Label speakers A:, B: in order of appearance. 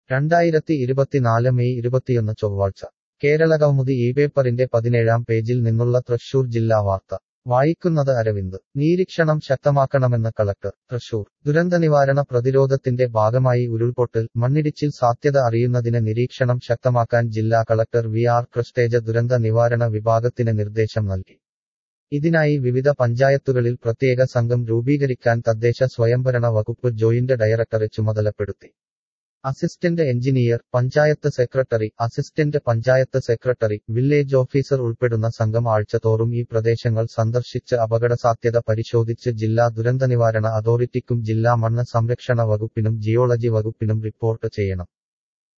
A: രണ്ടായിരത്തി ഇരുപത്തിനാല് മെയ് ഇരുപത്തിയൊന്ന് ചൊവ്വാഴ്ച കേരളകൗമുദി ഈ പേപ്പറിന്റെ പതിനേഴാം പേജിൽ നിന്നുള്ള തൃശൂർ ജില്ലാ വാർത്ത വായിക്കുന്നത് അരവിന്ദ് നിരീക്ഷണം ശക്തമാക്കണമെന്ന് കളക്ടർ തൃശൂർ ദുരന്തനിവാരണ പ്രതിരോധത്തിന്റെ ഭാഗമായി ഉരുൾപൊട്ടൽ മണ്ണിടിച്ചിൽ സാധ്യത അറിയുന്നതിന് നിരീക്ഷണം ശക്തമാക്കാൻ ജില്ലാ കളക്ടർ വി ആർ കൃഷ്ണേജ ദുരന്ത നിവാരണ വിഭാഗത്തിന് നിർദ്ദേശം നൽകി ഇതിനായി വിവിധ പഞ്ചായത്തുകളിൽ പ്രത്യേക സംഘം രൂപീകരിക്കാൻ തദ്ദേശ സ്വയംഭരണ വകുപ്പ് ജോയിന്റ് ഡയറക്ടറെ ചുമതലപ്പെടുത്തി assistant engineer panchayat secretary assistant panchayat secretary village officer ഉൾപ്പെടുന്ന സംഘം ആഴ്ചതോറും ഈ പ്രദേശങ്ങൾ സന്ദർശിച്ച് അപകടസാധ്യത പരിശോധിച്ച് ജില്ലാ ദുരന്തനിവാരണ അതോറിറ്റിക്കും ജില്ലാ മണ്ണ് സംരക്ഷണ വകുപ്പിനും ജിയോളജി വകുപ്പിനും റിപ്പോർട്ട് ചെയ്യണം